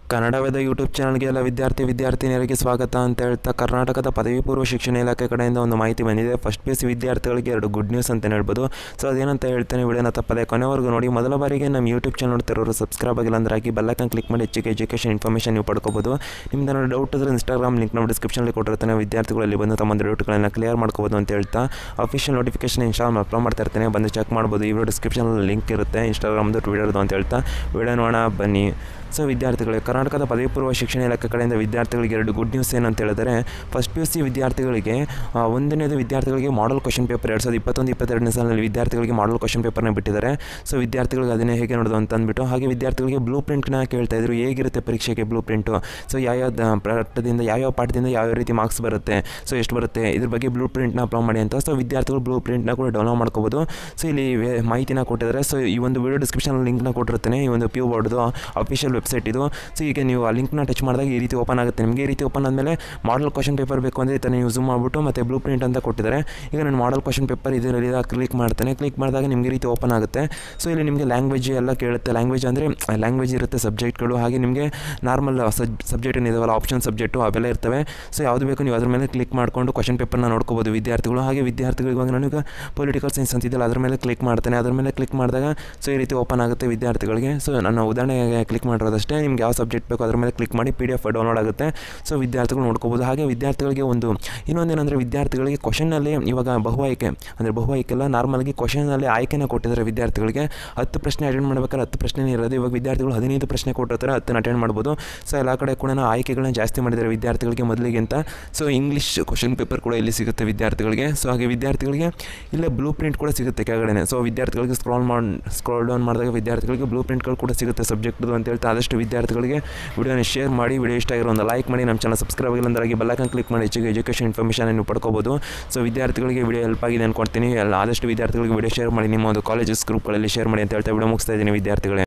Kannada Veda YouTube ಚಾನಲ್ಗೆ ಎಲ್ಲ ವಿದ್ಯಾರ್ಥಿ ವಿದ್ಯಾರ್ಥಿನಿಯರಿಗೆ ಸ್ವಾಗತ ಅಂತ ಹೇಳ್ತಾ ಕರ್ನಾಟಕದ ಪದವಿ ಪೂರ್ವ ಶಿಕ್ಷಣ ಇಲಾಖೆ ಕಡೆಯಿಂದ ಒಂದು ಮಾಹಿತಿ ಬಂದಿದೆ ಫಸ್ಟ್ ಪಿ ಯು ಸಿ ವಿದ್ಯಾರ್ಥಿಗಳಿಗೆ ಎರಡು ಗುಡ್ ನ್ಯೂಸ್ ಅಂತ ಹೇಳ್ಬೋದು ಸೊ ಅದೇನಂತ ಹೇಳ್ತೇನೆ ವಿಡಿಯೋನ ತಪ್ಪದೆ ಕೊನೆವರೆಗೂ ನೋಡಿ ಮೊದಲ ಬಾರಿಗೆ ನಮ್ಮ ಯೂಟ್ಯೂಬ್ ಚಾನಲ್ ನೋಡ್ತಿರೋರು ಸಬ್ಸ್ಕ್ರೈಬ್ ಆಗಿಲ್ಲ ಅಂದ್ರೆ ಹಾಕಿ ಬೆಲ್ಲೈಕನ್ ಕ್ಲಿಕ್ ಮಾಡಿ ಹೆಚ್ಚಿಗೆ ಎಜುಕೇಷನ್ ಇನ್ಫಾರ್ಮೇಷನ್ ನೀವು ಪಡ್ಕೋಬೋದು ನಿಮ್ದು ಡೌಟ್ ಇದ್ರೆ ಇನ್ಸ್ಟಾಗ್ರಾಮ್ ಲಿಂಕ್ ನಮ್ಮ ಡಿಸ್ಕ್ರಿಪ್ಷನಲ್ಲಿ ಕೊಟ್ಟಿರ್ತಾನೆ ವಿದ್ಯಾರ್ಥಿಗಳಲ್ಲಿ ಬಂದು ತಮ್ಮ ಡೌಟ್ಗಳನ್ನ ಕ್ಲಿಯರ್ ಮಾಡ್ಕೋಬೋದು ಅಂತ ಹೇಳ್ತಾ ಅಫಿಷಿಯಲ್ ನೋಟಿಫಿಕೇಶನ್ ಇನ್ಸ್ಟಾಲ್ ಅಪ್ಲೋಡ್ ಮಾಡ್ತಾ ಇರ್ತೀನಿ ಬಂದು ಚೆಕ್ ಮಾಡ್ಬೋದು ಈ ವಿಡಿಯೋ ಡಿಸ್ಕ್ರಿಪ್ಷನಲ್ಲಿ ಲಿಂಕ್ ಇರುತ್ತೆ ಇನ್ಸ್ಟಾಗ್ರಾಮ್ದು ಟ್ವಿಟರ್ದು ಅಂತ ಹೇಳ್ತಾ ವಿಡಿಯೋ ನೋಡೋಣ ಬನ್ನಿ ಸೊ ವಿದ್ಯಾರ್ಥಿಗಳೇ ಕರ್ನಾಟಕದ ಪದವಿ ಪೂರ್ವ ಶಿಕ್ಷಣ ಇಲಾಖೆ ಕಡೆಯಿಂದ ವಿದ್ಯಾರ್ಥಿಗಳಿಗೆ ಎರಡು ಗುಡ್ ನ್ಯೂಸ್ ಏನಂತ ಹೇಳಿದರೆ ಫಸ್ಟ್ ಪಿ ಯು ಸಿ ವಿದ್ಯಾರ್ಥಿಗಳಿಗೆ ಆ, ಒಂದನೇದು ವಿದ್ಯಾರ್ಥಿಗಳಿಗೆ ಮಾಡಲ್ ಕ್ವಶನ್ ಪೇಪರ್ ಎರಡು ಸಾವಿರದ ಇಪ್ಪತ್ತೊಂದು ಇಪ್ಪತ್ತೆರಡನೇ ಸಾಲಿನಲ್ಲಿ ವಿದ್ಯಾರ್ಥಿಗಳಿಗೆ ಮಾಡಲ್ ಕ್ವಶನ್ ಪೇಪರ್ನ ಬಿಟ್ಟಿದ್ದಾರೆ ಸೊ ವಿದ್ಯಾರ್ಥಿಗಳಿಗೆ ಅದನ್ನೇ ಹೇಗೆ ನೋಡೋದು ಅಂತ ಅಂದ್ಬಿಟ್ಟು ಹಾಗೆ ವಿದ್ಯಾರ್ಥಿಗಳಿಗೆ ಬ್ಲೂ ಪ್ರಿಂಟ್ನ ಕೇಳ್ತಾ ಇದ್ರು ಹೇಗಿರುತ್ತೆ ಪರೀಕ್ಷೆಗೆ ಬ್ಲೂ ಪ್ರಿಂಟು ಸೊ ಯಾವ್ಯಾವ ಪಾಠದಿಂದ ಯಾವ್ಯಾವ ಪಾಠದಿಂದ ಯಾವ್ಯಾವ ರೀತಿ ಮಾರ್ಕ್ಸ್ ಬರುತ್ತೆ ಸೊ ಎಷ್ಟು ಬರುತ್ತೆ ಇದ್ರ ಬಗ್ಗೆ ಬ್ಲೂ ಪ್ರಿಂಟ್ನ ಅಪ್ಲೋಡ್ ಮಾಡಿ ಅಂತ ಸೊ ವಿದ್ಯಾರ್ಥಿಗಳು ಬ್ಲೂ ಪ್ರಿಂಟ್ನ ಕೂಡ ಡೌನ್ಲೋಡ್ ಮಾಡ್ಕೋಬೋದು ಸೊ ಇಲ್ಲಿ ವೇ- ಮಾಹಿತಿನ ಕೊಟ್ಟಿದ್ದಾರೆ ಸೊ ಈ ಒಂದು ವಿಡಿಯೋ ಡಿಸ್ಕ್ರಿಪ್ಷನ್ ಲಿಂಕ್ನ ಕೊಟ್ಟಿರ್ತೀನಿ ಈ ಒಂದು ಪಿ ಯು ಬೋರ್ಡ್ದು ಅಫಿಷಿಯಲ್ ವೆಬ್ಸೈಟ್ ಇದು ಸೊ ಈಗ ನೀವು ಆ ಲಿಂಕ್ನ ಟಚ್ ಮಾಡಿದಾಗ ಈ ರೀತಿ ಓಪನ್ ಆಗುತ್ತೆ ನಿಮಗೆ ಈ ರೀತಿ ಓಪನ್ ಆದಮೇಲೆ ಮಾಡಲ್ ಕ್ವಶನ್ ಪೇಪರ್ ಬೇಕು ಅಂದರೆ ಈ ಥರ ನೀವು ಝೂಮ್ ಮಾಡಿಬಿಟ್ಟು ಮತ್ತು ಬ್ಲೂ ಪ್ರಿಂಟ್ ಅಂತ ಕೊಟ್ಟಿದ್ದಾರೆ ಈಗ ನಾನು ಮಾಡಲ್ ಕ್ವಶನ್ ಪೇಪರ್ ಇದರಲ್ಲಿ ಕ್ಲಿಕ್ ಮಾಡ್ತೇನೆ ಕ್ಲಿಕ್ ಮಾಡಿದಾಗ ನಿಮಗೆ ಈ ರೀತಿ ಓಪನ್ ಆಗುತ್ತೆ ಸೊ ಇಲ್ಲಿ ನಿಮಗೆ ಲ್ಯಾಂಗ್ವೇಜ್ ಎಲ್ಲ ಕೇಳುತ್ತೆ ಲ್ಯಾಂಗ್ವೇಜ್ ಅಂದರೆ ಲ್ಯಾಂಗ್ವೇಜ್ ಇರುತ್ತೆ ಸಬ್ಜೆಕ್ಟ್ಗಳು ಹಾಗೆ ನಿಮಗೆ ನಾರ್ಮಲ್ ಸಬ್ ಸಬ್ಜೆಕ್ಟ್ ಏನಿದಾವಲ್ಲ ಆಪ್ಷನ್ ಸಬ್ಜೆಕ್ಟು ಅವೆಲ್ಲ ಇರ್ತವೆ ಸೊ ಯಾವುದು ಬೇಕು ನೀವು ಅದ್ರ ಮೇಲೆ ಕ್ಲಿಕ್ ಮಾಡಿಕೊಂಡು ಕ್ವಶನ್ ಪೇಪರ್ನ ನೋಡ್ಕೋಬೋದು ವಿದ್ಯಾರ್ಥಿಗಳು ಹಾಗೆ ವಿದ್ಯಾರ್ಥಿಗಳು ಇವಾಗ ನನಗೆ ಪೊಲಿಟಿಕಲ್ ಸೈನ್ಸ್ ಅಂತಿದ್ದಲ್ಲ ಅದ್ರ ಮೇಲೆ ಕ್ಲಿಕ್ ಮಾಡ್ತೇನೆ ಅದ್ರ ಮೇಲೆ ಕ್ಲಿಕ್ ಮಾಡಿದಾಗ ಸೊ ಈ ರೀತಿ ಓಪನ್ ಆಗುತ್ತೆ ವಿದ್ಯಾರ್ಥಿಗಳಿಗೆ ಸೊ ನನ್ನ ಉದಾಹರಣೆಗೆ ಕ್ಲಿಕ್ ಮಾಡಿರೋದಷ್ಟೇ ನಿಮ್ಗೆ ಯಾವ ಸಬ್ಜೆಕ್ಟ್ ಬೇಕು ಅದ್ರ ಮೇಲೆ ಕ್ಲಿಕ್ ಮಾಡಿ ಪಿ ಡಿ ಎಫ್ ಡೌನ್ಲೋಡ್ ಆಗುತ್ತೆ ಸೊ ವಿದ್ಯಾರ್ಥಿಗಳು ನೋಡ್ಕೋಬೋದು ಹಾಗೆ ವಿದ್ಯಾರ್ಥಿಗಳಿಗೆ ಒಂದು ಇನ್ನೊಂದೇನೆಂದರೆ ವಿದ್ಯಾರ್ಥಿಗಳಿಗೆ ಕ್ವಶನಲ್ಲಿ ಇವಾಗ ಬಹು ಆಯ್ಕೆ ಅಂದರೆ ಬಹು ಆಯ್ಕೆ ಎಲ್ಲ ನಾರ್ಮಲ್ಗೆ ಕ್ವಶನಲ್ಲಿ ಆಯ್ಕೆನ ಕೊಟ್ಟಿದ್ದಾರೆ ವಿದ್ಯಾರ್ಥಿಗಳಿಗೆ ಹತ್ತು ಪ್ರಶ್ನೆ ಅಟೆಂಡ್ ಮಾಡ್ಬೇಕಾದ್ರೆ ಹತ್ತು ಪ್ರಶ್ನೆ ಇರೋದು ಇವಾಗ ವಿದ್ಯಾರ್ಥಿಗಳು ಹದಿನೈದು ಪ್ರಶ್ನೆ ಕೊಟ್ಟಿರ್ತಾರೆ ಹತ್ತನ್ನು ಅಟೆಂಡ್ ಮಾಡ್ಬೋದು ಸೊ ಎಲ್ಲ ಕಡೆ ಕೂಡ ಆಯ್ಕೆಗಳನ್ನ ಜಾಸ್ತಿ ಮಾಡಿದ್ದಾರೆ ವಿದ್ಯಾರ್ಥಿಗಳಿಗೆ ಮೊದಲಿಗಿಂತ ಸೊ ಇಂಗ್ಲೀಷ್ ಕ್ವಶನ್ ಪೇಪರ್ ಕೂಡ ಇಲ್ಲಿ ಸಿಗುತ್ತೆ ವಿದ್ಯಾರ್ಥಿಗಳಿಗೆ ಸೊ ಹಾಗೆ ವಿದ್ಯಾರ್ಥಿಗಳಿಗೆ ಇಲ್ಲೇ ಬ್ಲೂ ಪ್ರಿಂಟ್ ಕೂಡ ಸಿಗುತ್ತೆ ಕೆಳಗಡೆ ಸೊ ವಿದ್ಯಾರ್ಥಿಗಳಿಗೆ ಸ್ಕ್ರಾಲ್ ಮಾಡಿ ಸ್ಕ್ರಾಲ್ ಡೌನ್ ಮಾಡಿದಾಗ ವಿದ್ಯಾರ್ಥಿಗಳಿಗೆ ಬ್ಲೂ ಪ್ರಿಂಟ್ಗಳು ಕೂಡ ಸಿಗುತ್ತೆ ಸಬ್ಜೆಕ್ಟ್ದು ಅಂತ ಹೇಳ್ತಾ ಆದಷ್ಟು ವಿದ್ಯಾರ್ಥಿಗಳಿಗೆ ವಿಡಿಯೋನ ಶೇರ್ ಮಾಡಿ ವಿಡಿಯೋ ಇಷ್ಟ ಆಗಿರೋ ಒಂದು ಲೈಕ್ ಮಾಡಿ ನಮ್ಮ ಚಾನಲ್ ಸಬ್ಸ್ಕ್ರೈಬ್ ಆಗಿಲ್ಲ ಅಂದ್ರೆ ಬೆಲ್ಲೈಕನ್ ಕ್ಲಿಕ್ ಮಾಡಿ ಹೆಚ್ಚಿಗೆ ಎಜುಕೇಷನ್ ಇನ್ಫಾರ್ಮೇಷನ್ ನೀವು ಪಡ್ಕೋಬೋದು ಸೊ ವಿದ್ಯಾರ್ಥಿಗಳಿಗೆ ವಿಡಿಯೋ ಹೆಲ್ಪ್ ಆಗಿದೆ ಅನ್ಕೊಳ್ತೀನಿ ಎಲ್ಲ ಆದಷ್ಟು ವಿದ್ಯಾರ್ಥಿಗಳಿಗೆ ವಿಡಿಯೋ ಶೇರ್ ಮಾಡಿ ನಿಮ್ಮ ಒಂದು ಕಾಲೇಜಸ್ ಗ್ರೂಪ್ಗಳಲ್ಲಿ ಶೇರ್ ಮಾಡಿ ಅಂತ ಹೇಳ್ತಾ ವಿಡಿಯೋ ಮುಗಿಸ್ತಾ ಇದ್ದೀನಿ ವಿದ್ಯಾರ್ಥಿಗಳೇ